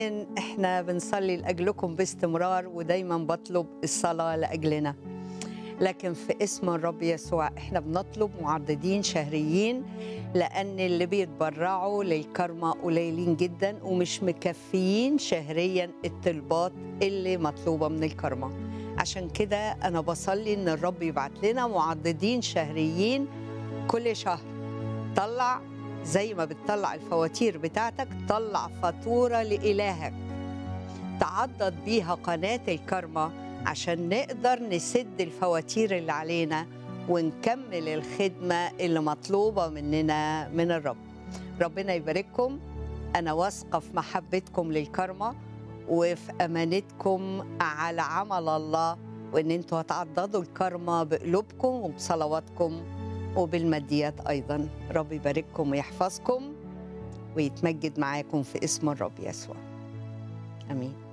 احنا بنصلي لاجلكم باستمرار ودايما بطلب الصلاه لاجلنا لكن في اسم الرب يسوع احنا بنطلب معددين شهريين لان اللي بيتبرعوا للكرمة قليلين جدا ومش مكفيين شهريا الطلبات اللي مطلوبه من الكرمة عشان كده انا بصلي ان الرب يبعت لنا معددين شهريين كل شهر طلع زي ما بتطلع الفواتير بتاعتك طلع فاتورة لإلهك تعضد بيها قناة الكرمة عشان نقدر نسد الفواتير اللي علينا ونكمل الخدمة اللي مطلوبة مننا من الرب ربنا يبارككم أنا واثقة في محبتكم للكرمة وفي أمانتكم على عمل الله وإن أنتوا هتعضدوا الكرمة بقلوبكم وبصلواتكم وبالماديات أيضا رب يبارككم ويحفظكم ويتمجد معاكم في اسم الرب يسوع آمين